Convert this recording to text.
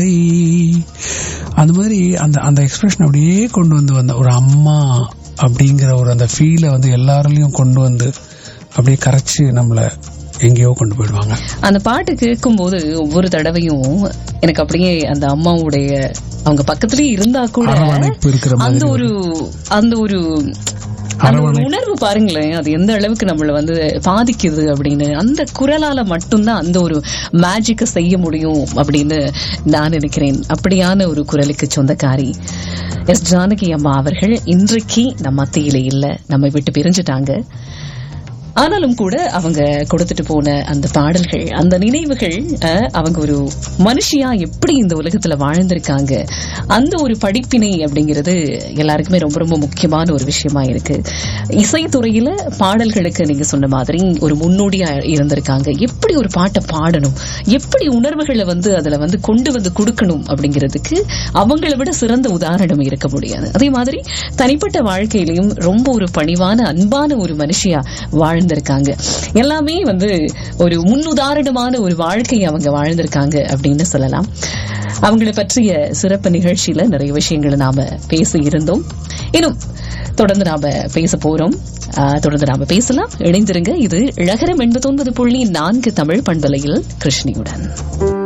அந்த மாதிரி அந்த அந்த எக்ஸ்பிரஷன் அப்படியே கொண்டு வந்து வந்த ஒரு அம்மா அப்படிங்கிற ஒரு அந்த ஃபீலை வந்து எல்லாருலயும் கொண்டு வந்து அப்படியே கரைச்சு நம்மள எங்கேயோ கொண்டு போயிடுவாங்க அந்த பாட்டு கேட்கும்போது ஒவ்வொரு தடவையும் எனக்கு அப்படியே அந்த அம்மாவுடைய அவங்க பக்கத்துலயே இருந்தா கூட அரவணைப்பு இருக்கிற மாதிரி அந்த ஒரு அந்த ஒரு அந்த ஒரு உணர்வு பாருங்களேன் அது எந்த அளவுக்கு நம்மள வந்து பாதிக்குது அப்படின்னு அந்த குரலால மட்டும்தான் அந்த ஒரு மேஜிக்க செய்ய முடியும் அப்படின்னு நான் நினைக்கிறேன் அப்படியான ஒரு குரலுக்கு சொந்தக்காரி எஸ் ஜானகி அம்மா அவர்கள் இன்றைக்கு நம் மத்தியில இல்ல நம்மை விட்டு பிரிஞ்சுட்டாங்க ஆனாலும் கூட அவங்க கொடுத்துட்டு போன அந்த பாடல்கள் அந்த நினைவுகள் அஹ், அவங்க ஒரு மனுஷியா எப்படி இந்த உலகத்துல வாழ்ந்திருக்காங்க அந்த ஒரு படிப்பினை அப்படிங்கிறது எல்லாருக்குமே ரொம்ப ரொம்ப முக்கியமான ஒரு விஷயமா இருக்கு இசைத்துறையில பாடல்களுக்கு நீங்க சொன்ன மாதிரி ஒரு முன்னோடியா இருந்திருக்காங்க எப்படி ஒரு பாட்டை பாடணும் எப்படி உணர்வுகளை வந்து அதுல வந்து கொண்டு வந்து கொடுக்கணும் அப்படிங்கிறதுக்கு அவங்கள விட சிறந்த உதாரணம் இருக்க முடியாது அதே மாதிரி தனிப்பட்ட வாழ்க்கையிலையும் ரொம்ப ஒரு பணிவான அன்பான ஒரு மனுஷியா வாழ்ந்திருக்காங்க எல்லாமே வந்து ஒரு முன்னுதாரணமான ஒரு வாழ்க்கையை அவங்க வாழ்ந்திருக்காங்க அப்படின்னு சொல்லலாம் அவங்களை பற்றிய சிறப்பு நிகழ்ச்சியில நிறைய விஷயங்களை நாம பேசி இருந்தோம் இன்னும் தொடர்ந்து நாம பேச போறோம் ஆஹ், தொடர்ந்து நாம பேசலாம் இணைந்திருங்க இது இழகரம் எண்பத்தொன்பது புள்ளி நான்கு தமிழ் பண்பலையில் கிருஷ்ணியுடன்